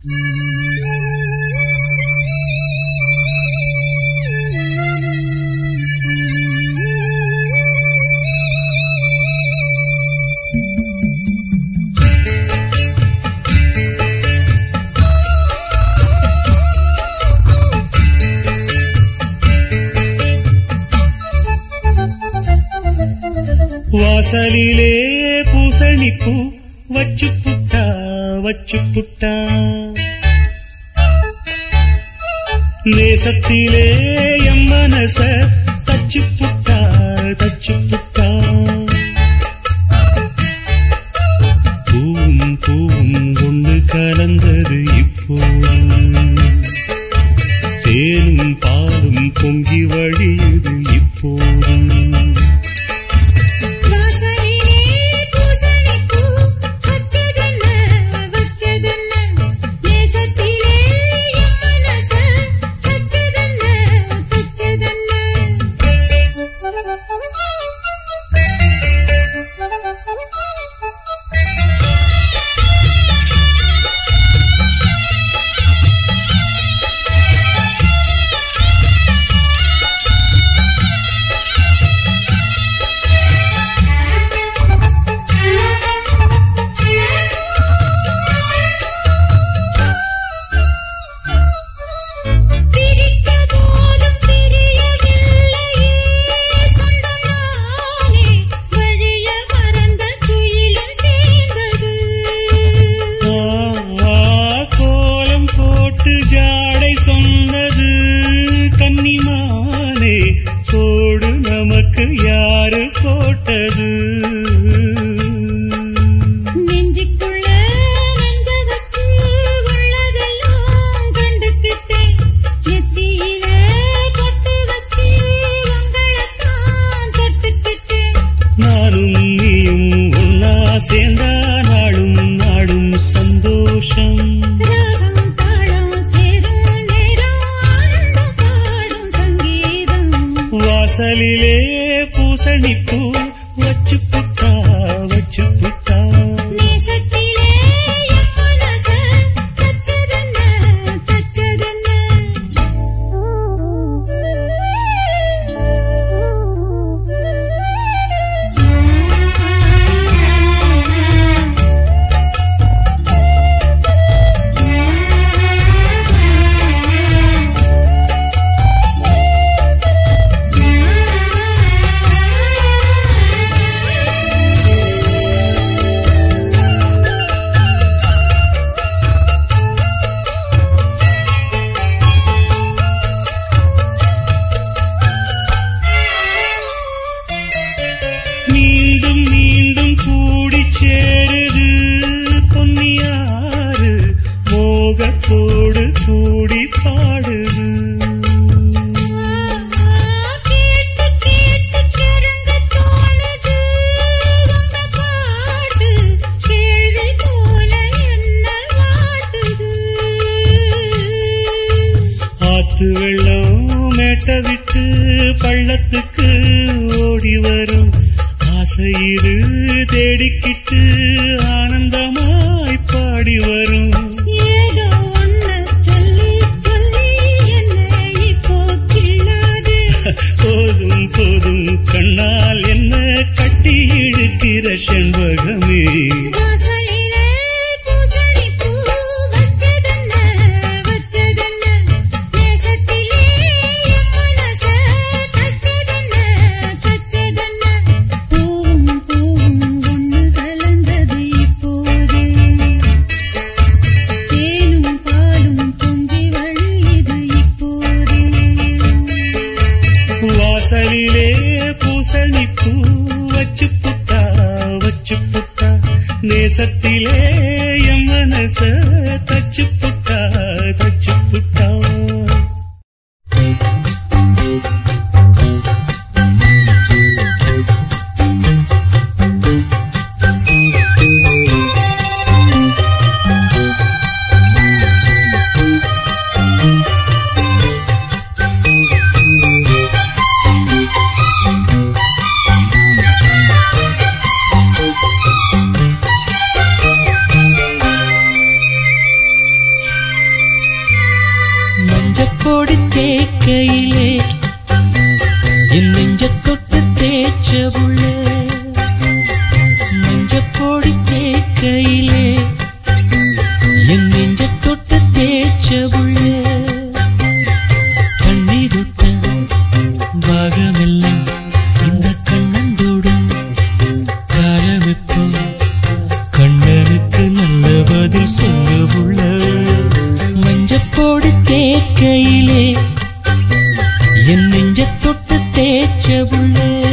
வாசலிலே பூசணிப்பூ வச்சு புட்டா வச்சு புட்டா நேசத்திலே எம் மனச தச்சு புட்டா தச்சு புட்டா பூவும் பூவும் ஒண்ணு கலந்தது இப்போது தேனும் பாலும் பொங்கி வழியுது இப்போது வாசலிலே பூசணிப்பூ வச்சதென்ன வச்சதென்ன நேசத்திலே என் மனச வச்சதென்ன வச்சதென்ன பிரித்த போதும் பிரியவில்லையே சொந்தமானே வழிய மறந்த குயிலும் சேர்ந்தது ஆ, கோலம் போட்டு ஜாடை சொன்னது கன்னிமானே கோடு நமக்கு யாரு போட்டது நெஞ்சுக்குள்ள நெஞ்ச வச்சு உள்ளதெல்லாம் கண்டுக்கிட்டேன் நெத்தியில பொட்டு வச்சு உங்களைத்தான் தொட்டுக்கிட்டேன் நானும் நீயும் ஒன்னா சேர்ந்தா நாடும் நாடும் சந்தோஷம் ராகம் தாளம் சேரும் நேரம் ஆனந்தம் பாடும் சங்கீதம் வாசலிலே பூசணிப்பூ வச்சு புட்டா வச்சு புட்டா நேசத்திலே என் மனச தச்சதென்ன தச்சதென்ன மீண்டும் மீண்டும் கூடி சேருது பொன்னியாறு மோகத்தோடு கூடி பாடுது கேட்டு கேட்டு கிறங்க தோணுது உங்க பாட்டு கேள்வி போல என்ன வாட்டுது ஆத்து வெள்ளம் மேட்ட விட்டு பள்ளத்துக்கு ஓடி வரும் ஆசையிரு தேடிக்கிட்டு ஆனந்தமாய் பாடி வரும் ஏதோ ஒண்ணு சொல்லி சொல்லி என்ன இப்போ கிள்ளாது போதும் போதும் கண்ணால் என்ன கட்டி இழுக்கிற செண்பகமே வாசலிலே பூசணிப்பூ வச்சதென்ன வச்சதென்ன நேசத்திலே என் மனச தச்சதென்ன தச்சதென்ன பூவும் பூவும் ஒண்ணு கலந்தது இப்போது தேனும் பாலும் பொங்கி வழியுது இப்போது வாசலிலே பூசணிப்பூ வச்சு புட்டா வச்சு புட்டா நேசத்திலே என் மனச தச்சு புட்டா தச்சு புட்டா தேக்கையிலே என் நெஞ்ச தொட்டு தேய்ச்ச புள்ள மஞ்சப்பொடி தேக்கையிலே என் நெஞ்ச தொட்டு தேய்ச்ச புள்ள கண்ணீர் விட்ட பாகமெல்லாம் இந்த கண்ணந்தோடும் காலமிப்போ கண்ணனுக்கு நல்ல பதில் சொல்ல புள்ள மஞ்சப்பொடி தேக்கையிலே என் நெஞ்ச தொட்டு தேய்ச்ச புள்ள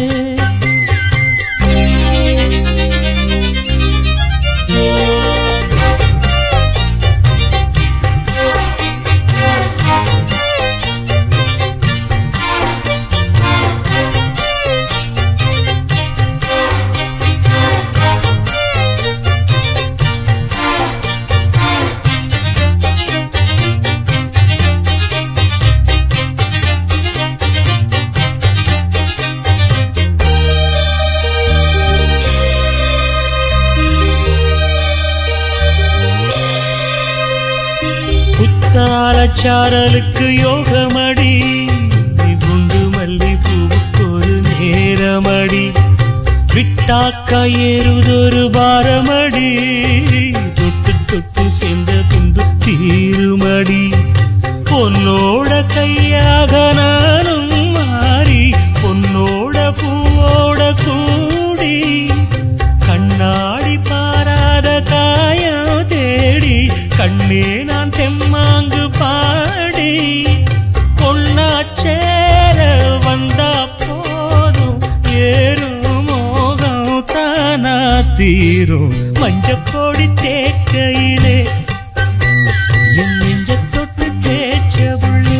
குத்தாலச்சாரலுக்கு யோகமடி குண்டு மல்லி பூவுக்கு ஒரு நேரமடி விட்டாக்கா ஏறுதொரு பாரமடி தொட்டு தொட்டு சேர்ந்த பின்பு தீருமடி பொன்னோட கையாக நானும் மாறி பொன்னோட பூவோட கூடி கண்ணாடி பாராத காயம் தேடி கண்ணே நான் தெம்மாங்கு பாடி பொன்னா சேர வந்தா போதும் ஏறும் மோகம் தானா தீரும் மஞ்சப்பொடி தேக்கையிலே என் நெஞ்ச தொட்டு தேய்ச்ச புள்ள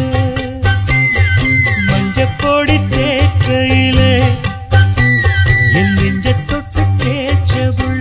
மஞ்சப்பொடி தேக்கையிலே என் நெஞ்ச தொட்டு தேய்ச்ச புள்ள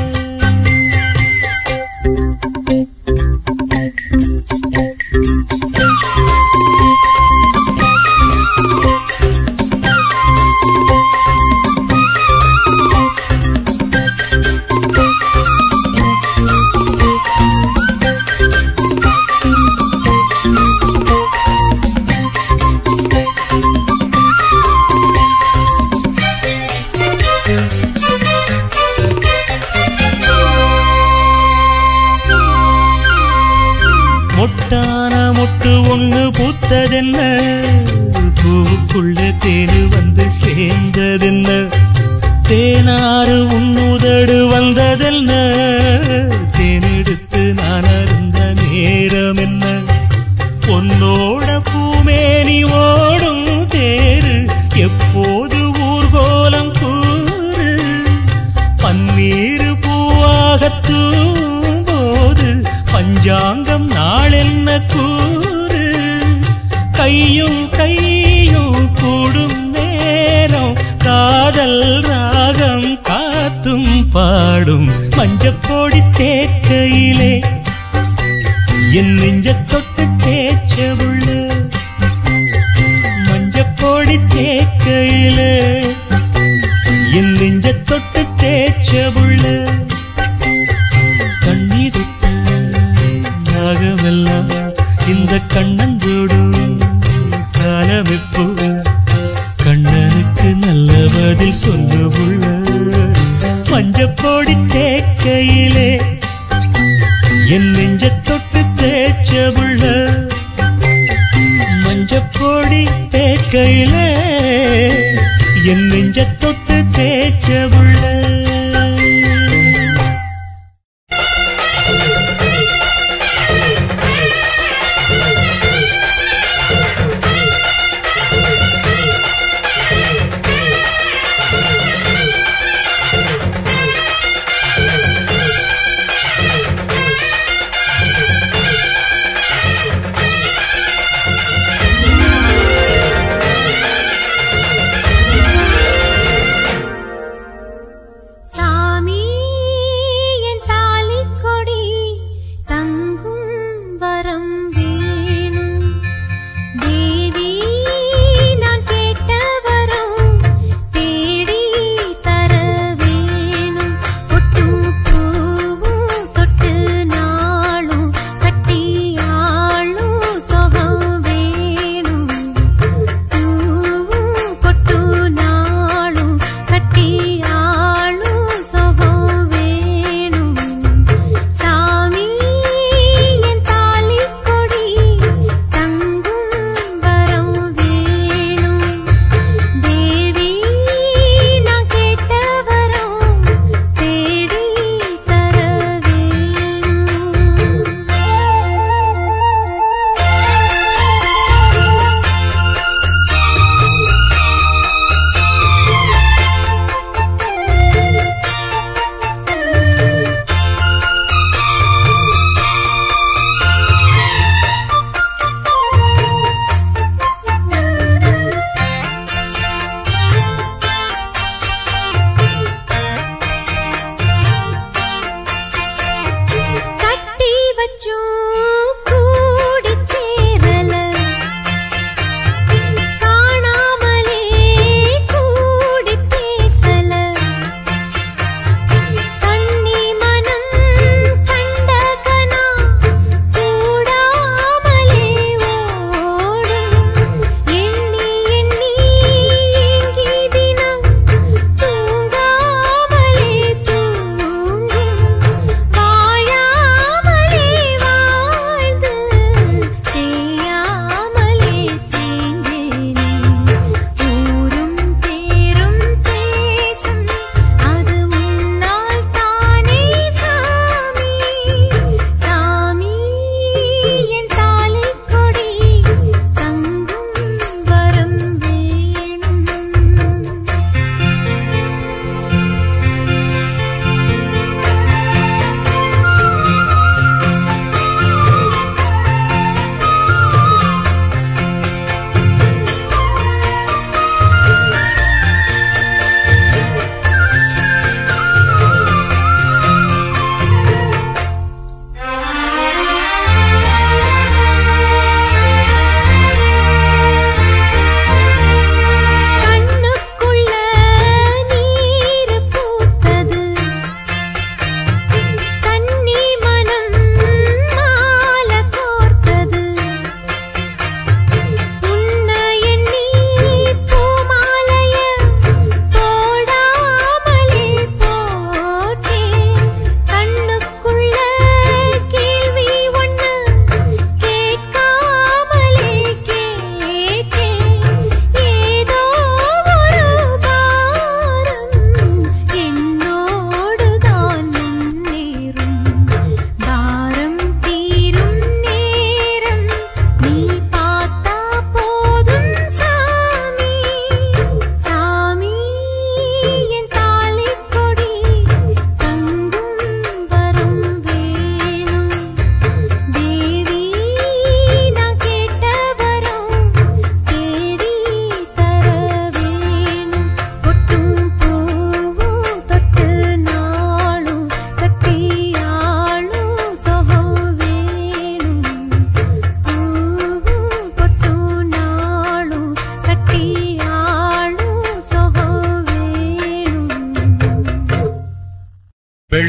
மொட்டான மொட்டு ஒண்ணு பூத்ததென்ன பூவுக்குள்ள தேனு வந்து சேர்ந்ததென்ன தேனாறு உன்னுதடு வந்ததென்ன தேனெடுத்து நான் அருந்த நேரம் என்ன பொன்னோட பூமேனி ஓடும் தேரு எப்போது ஊர்கோலம் கூறு பன்னீர் பூவாகத்தூம் போது பஞ்சாங்கம் நாளென்ன கூறு கையும் கையும் கூடும் நேரம் காதல் ராகம் காத்தும் பாடும் மஞ்சப்பொடி தேக்கையிலே என் நெஞ்ச தொட்டு தேய்ச்ச புள்ள மஞ்சப்பொடி தேக்கையிலே என் நெஞ்ச தொட்டு தேய்ச்ச புள்ள கண்ணீர் விட்ட நாகமெல்லாம் இந்த கண்ணந்தோடும் காலமெப்போ கண்ணனுக்கு நல்ல பதில் சொல்ல புள்ள மஞ்சப்பொடி தேக்கையிலே என் நெஞ்ச தொட்டு தேய்ச்ச புள்ள மஞ்சப்பொடி தேக்கையிலே என் நெஞ்ச தொட்டு தேய்ச்ச புள்ள Thank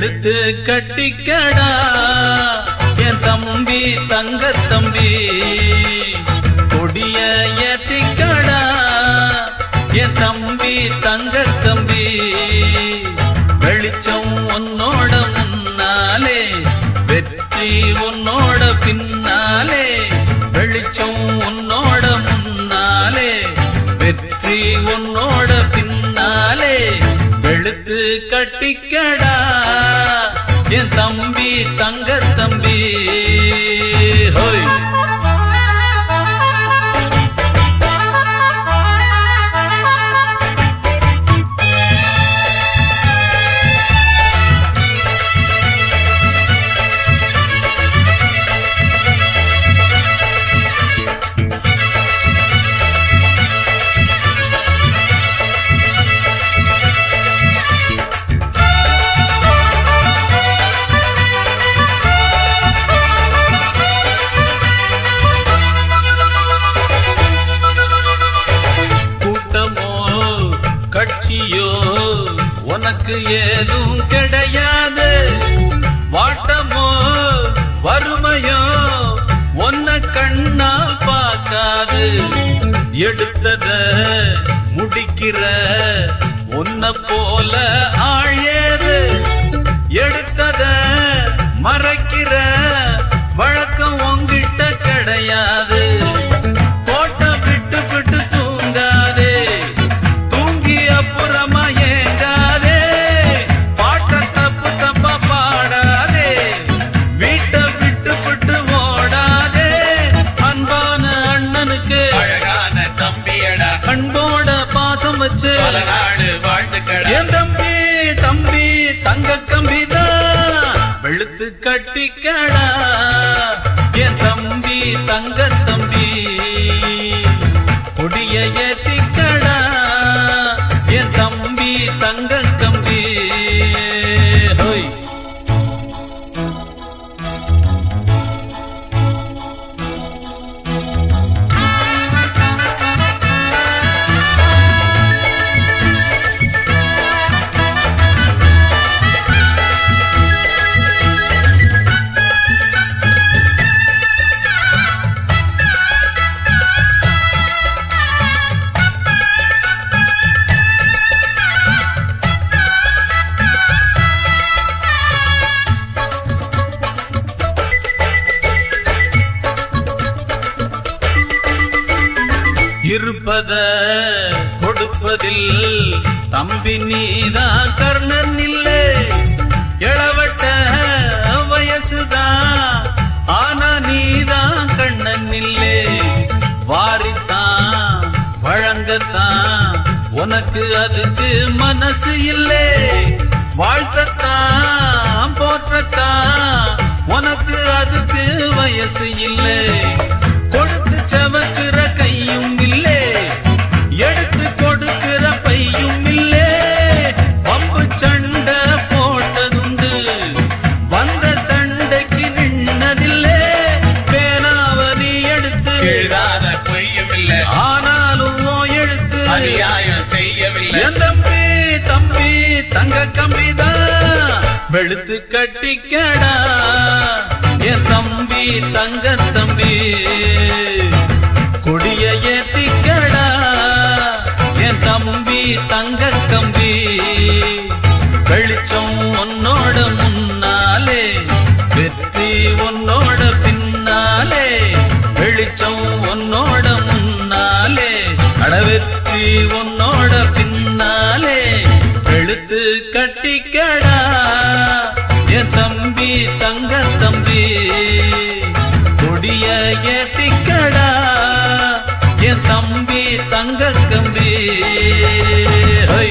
வெளுத்து கட்டிக்கடா என் தம்பி தங்க தம்பி கொடிய ஏத்திக்கடா என் தம்பி தங்க தம்பி வெளிச்சம் உன்னோட முன்னாலே வெற்றி உன்னோட பின்னாலே வெளிச்சம் உன்னோட முன்னாலே வெற்றி உன்னோட பின்னாலே வெளுத்து கட்டிக்கடா என் தம்பி தங்க தம்பி ஹோய் கூட்டமோ கட்சியோ உனக்கு ஏதும் கிடையாது வாட்டமோ வறுமையோ உன்ன கண்ணால் பார்க்காது எடுத்தத முடிக்கிற உன்ன போல ஆழேது எடுத்தத மறைக்கிற வழக்கம் உங்கிட்ட கிடையாது கோட்டை விட்டு விட்டு தூங்காதே தூங்கி அப்புறமா ஏங்காதே பாட்ட தப்பு தப்பா பாடாதே வீட்டை விட்டு விட்டு ஓடாதே அன்பான அண்ணனுக்கு அழகான தம்பியடா அன்போட பாசம் வச்சு பல நாடு வாழ்த்துக்கடா என் தம்பி தம்பி தங்க கம்பிதான் வெளுத்து கட்டிக்கடா என் தம்பி தங்க தம்பி கொடிய ஏத்திக்கடா என் தம்பி தங்க கம்பி ஹோய் இருப்பத கொடுப்பதில் தம்பி நீதான் கர்ணன் இல்லை இளவட்ட வயசுதான் ஆனா நீதான் கண்ணன் இல்லை வாரித்தான் வழங்கத்தான் உனக்கு அதுக்கு மனசு இல்லை வாழ்த்தத்தான் போற்றத்தான் உனக்கு அதுக்கு வயசு இல்லை கொடுத்து சமக்கிற கையும் இல்லை எடுத்து கொடுக்கிற பையும் இல்லை பம்பு சண்டை போட்டதுண்டு வந்த சண்டைக்கு நின்னதில்லை பேனாவ நீ எடுத்து எழுதாத பொய்யும் இல்ல ஆனாலும் உன் எழுத்து அநியாயம் செய்யவில்லை என் தம்பி தம்பி தங்க கம்பிதான் வெளுத்து கட்டிக்கடா என் தம்பி தங்க தம்பி கொடிய ஏத்திக்கடா என் தம்பி தங்க கம்பி வெளிச்சம் உன்னோட முன்னாலே வெற்றி உன்னோட பின்னாலே வெளிச்சம் உன்னோட முன்னாலே அடவெற்றி உன்னோட பின்னாலே வெளுத்து கட்டிக்கடா என் தம்பி தங்க தம்பி கொடிய ஏத்திக்கடா என் தம்பி தங்க கம்பி ஹை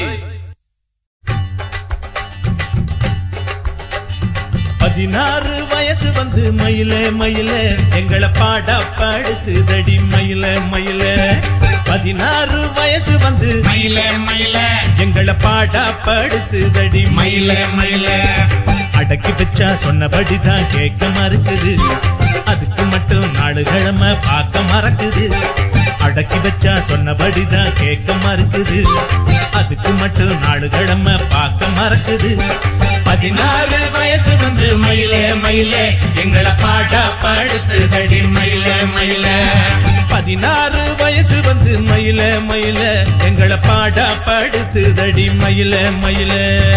பதினாறு வயசு வந்து மயில மயில எங்களை பாட படுத்துதடி மயில மயில பதினாறு வயசு வந்து மயில மயில எங்களை பாட படுத்துதடி மயில மயில அடக்கி வச்சா சொன்னபடிதான் கேட்க மறுக்குது அதுக்கு மட்டும் நாடு கிழமை பார்க்க மறக்குது அடக்கி வச்சா சொன்னபடிதான் கேட்க மறுக்குது அதுக்கு மட்டும் நாடு கிழமை பார்க்க மறக்குது பதினாறு வயசு வந்து மயிலே மயிலே எங்களை பாட்டா படுத்து தடி மயிலே மயிலே பதினாறு வயசு வந்து மயில மயில எங்களை பாடா படுத்து தடி மயில மயில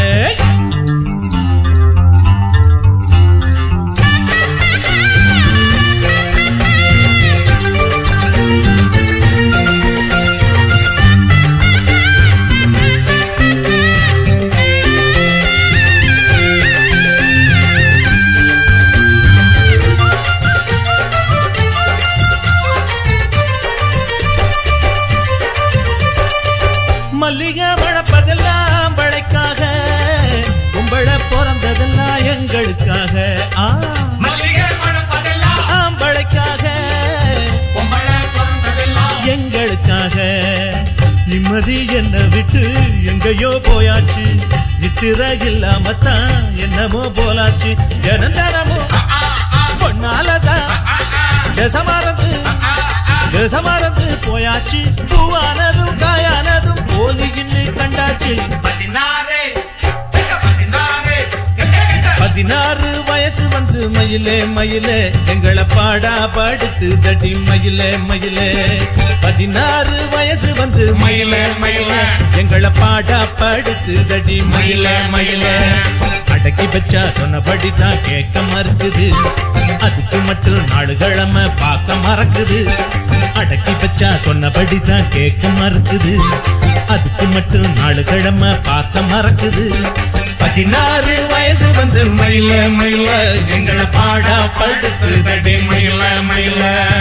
மல்லிகை மணப்பதெல்லாம் வளைக்காக கும்பள பிறந்ததெல்லாம் எங்களுக்காக ஆ மல்லிகை மணப்பதெல்லாம் ஆம்பளைக்காக பொம்பளை பிறந்ததெல்லாம் எங்களுக்காக நிம்மதி என்ன விட்டு எங்கேயோ போயாச்சு நித்திர இல்லாமத்தான் என்னமோ போலாச்சு ஜனந்தனமும் பொன்னாலதான் தசமறந்து தசமறந்து போயாச்சு பூவானதும் காயானதும் போலின்னு கண்டாச்சு பதினாறு கிட்ட பதினாறு கிட்ட கிட்ட பதினாறு வயசு வந்து மயிலே மயிலே எங்களை பாடா படுத்து தடி மயிலே மயிலே பதினாறு வயசு வந்து மயிலே மயிலே எங்களை பாடா படுத்து தடி மயிலே மயிலே அடக்கி வச்சா சொன்னபடி தான் கேட்க மறுக்குது அதுக்கு மட்டும் நாடுகிழமை பார்க்க மறக்குது அடக்கி வச்சா சொன்னபடி தான் கேட்க மறுக்குது அதுக்கு மட்டும் நாடுகிழமை பார்க்க மறக்குது பதினாறு வயசு வந்து மயில மயில எங்களை பாடா படுத்து தடி மயில மயில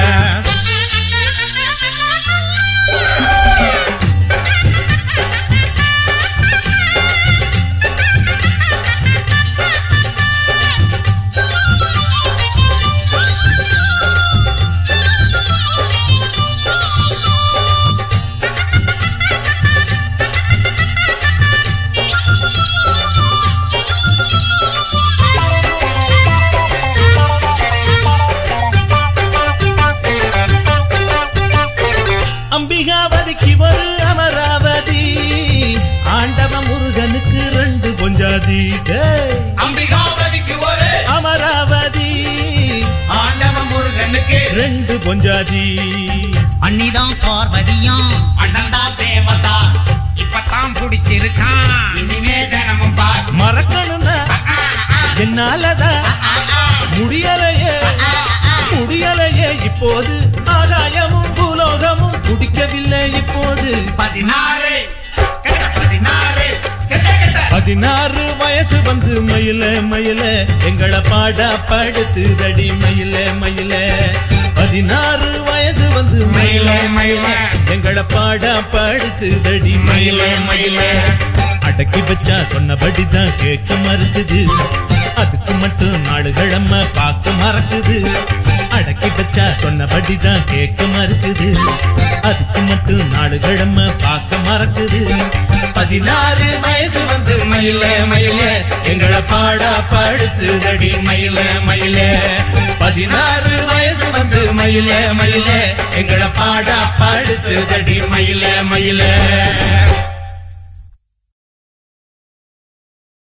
அம்பிகாவதிக்கு ஒரு அமராவதி ஆண்டவ முருகனுக்கு ரெண்டு பொஞ்சாதி டேய். அம்பிகாபதிக்கு ஒரு அமராவதி ஆண்டவ முருகனுக்கு ரெண்டு பொஞ்சாதி அன்னிதான் பார்வதியாம் அண்ணன் தான் தேவதா இப்பதான் பிடிச்சிருக்கான் இனிமே தினமும் பார் மறக்கணும்னா என்னாலதான் முடியலையே முடியலையே இப்போது ஆகாயமும் பூலோகமும் குடிக்கவில்லை இப்போது பதினாறு கிட்ட பதினாறு கிட்ட கிட்ட பதினாறு வயசு வந்து மயில மயில எங்களை பாடா படுத்து தடி மயில மயில பதினாறு வயசு வந்து மயில மயில எங்களை பாடா படுத்து தடி மயில மயில அடக்கி வச்சா சொன்னபடி தான் கேட்க மறுக்குது அதுக்கு மட்டும் நாடுகிழமை பார்க்க மறக்குது அடக்கி வச்சா சொன்னபடி தான் கேட்க மறுக்குது அதுக்கு மட்டும் நாடுகிழமை பார்க்க மறக்குது பதினாறு வயசு வந்து மயில மயில எங்களை பாடா படுத்து தடி மயில மயில பதினாறு வயசு வந்து மயில மயில எங்களை பாடா படுத்து தடி மயில மயில